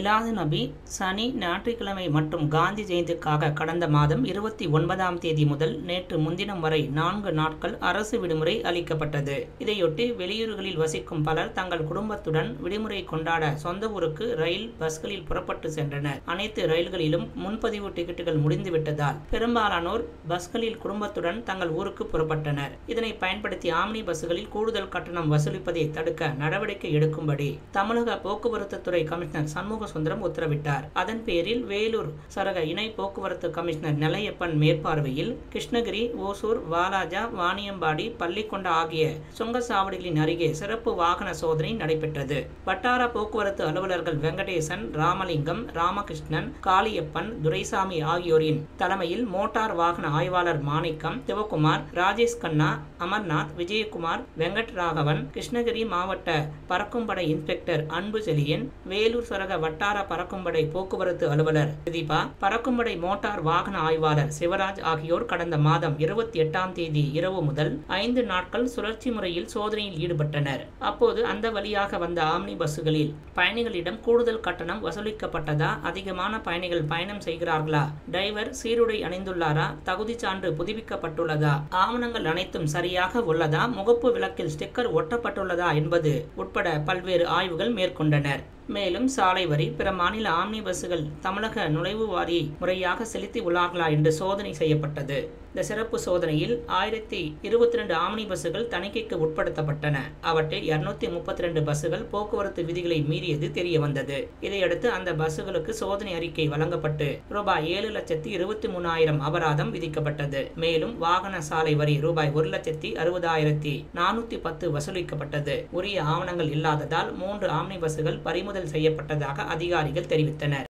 மிலாது நபி சனி ஞாயிற்றுக்கிழமை மற்றும் காந்தி ஜெயந்திக்காக கடந்த மாதம் இருபத்தி ஒன்பதாம் தேதி முதல் நேற்று முன்தினம் வரை நான்கு நாட்கள் அரசு விடுமுறை அளிக்கப்பட்டது இதையொட்டி வெளியூர்களில் வசிக்கும் பலர் தங்கள் குடும்பத்துடன் விடுமுறை கொண்டாட சொந்த ஊருக்கு ரயில் பஸ்களில் புறப்பட்டு சென்றனர் அனைத்து ரயில்களிலும் முன்பதிவு டிக்கெட்டுகள் முடிந்துவிட்டதால் பெரும்பாலானோர் பஸ்களில் குடும்பத்துடன் தங்கள் ஊருக்கு புறப்பட்டனர் இதனை பயன்படுத்தி ஆம்னி பஸ்களில் கூடுதல் கட்டணம் வசூலிப்பதை தடுக்க நடவடிக்கை எடுக்கும்படி தமிழக போக்குவரத்து துறை கமிஷனர் சண்முக சுந்தரம் உத்தரவிட்டார் அதன் பேரில் வேலூர் சரக இணை போக்குவரத்து கமிஷனர் நிலையப்பன் மேற்பார்வையில் கிருஷ்ணகிரி ஓசூர் வாலாஜா வாணியம்பாடி பள்ளிக்கொண்டா ஆகிய சுங்கச்சாவடிகளின் அருகே சிறப்பு வாகன சோதனை நடைபெற்றது வட்டார போக்குவரத்து அலுவலர்கள் வெங்கடேசன் ராமலிங்கம் ராமகிருஷ்ணன் காளியப்பன் துரைசாமி ஆகியோரின் தலைமையில் மோட்டார் வாகன ஆய்வாளர் மாணிக்கம் சிவகுமார் ராஜேஷ் கண்ணா அமர்நாத் விஜயகுமார் வெங்கட் ராகவன் கிருஷ்ணகிரி மாவட்ட பறக்கும்படை இன்ஸ்பெக்டர் அன்பு செலியன் வேலூர் சரக வட்டார பறக்கும்படை போக்குவரத்து அலுவலர் பிரதீபா பறக்கும்படை மோட்டார் வாகன ஆய்வாளர் சிவராஜ் ஆகியோர் கடந்த மாதம் இருபத்தி எட்டாம் தேதி இரவு முதல் ஐந்து நாட்கள் சுழற்சி முறையில் சோதனையில் ஈடுபட்டனர் அப்போது அந்த வழியாக வந்த ஆம்னி பஸ்களில் பயணிகளிடம் கூடுதல் கட்டணம் வசூலிக்கப்பட்டதா அதிகமான பயணிகள் பயணம் செய்கிறார்களா டிரைவர் சீருடை அணிந்துள்ளாரா தகுதி சான்று புதுப்பிக்கப்பட்டுள்ளதா ஆவணங்கள் அனைத்தும் சரியாக உள்ளதா முகப்பு விளக்கில் ஸ்டிக்கர் ஒட்டப்பட்டுள்ளதா என்பது உட்பட பல்வேறு ஆய்வுகள் மேற்கொண்டனர் மேலும் சாலை வரி பிற மாநில ஆம்னி பஸ்கள் தமிழக நுழைவு வாரி முறையாக செலுத்தி உள்ளார்களா என்று சோதனை செய்யப்பட்டது இந்த சிறப்பு சோதனையில் ஆயிரத்தி இருபத்தி ரெண்டு ஆம்னி பஸ்கள் தணிக்கைக்கு உட்படுத்தப்பட்டன அவற்றில் இருநூத்தி முப்பத்தி ரெண்டு பஸ்கள் போக்குவரத்து விதிகளை மீறியது தெரிய வந்தது இதையடுத்து அந்த பஸ்களுக்கு சோதனை அறிக்கை வழங்கப்பட்டு ரூபாய் ஏழு லட்சத்தி இருபத்தி மூணாயிரம் அபராதம் விதிக்கப்பட்டது மேலும் வாகன சாலை வரி ரூபாய் ஒரு லட்சத்தி அறுபதாயிரத்தி நானூத்தி பத்து வசூலிக்கப்பட்டது உரிய ஆவணங்கள் இல்லாததால் மூன்று ஆம்னி பஸ்கள் பறிமுதல் செய்யப்பட்டதாக அதிகாரிகள் தெரிவித்தனர்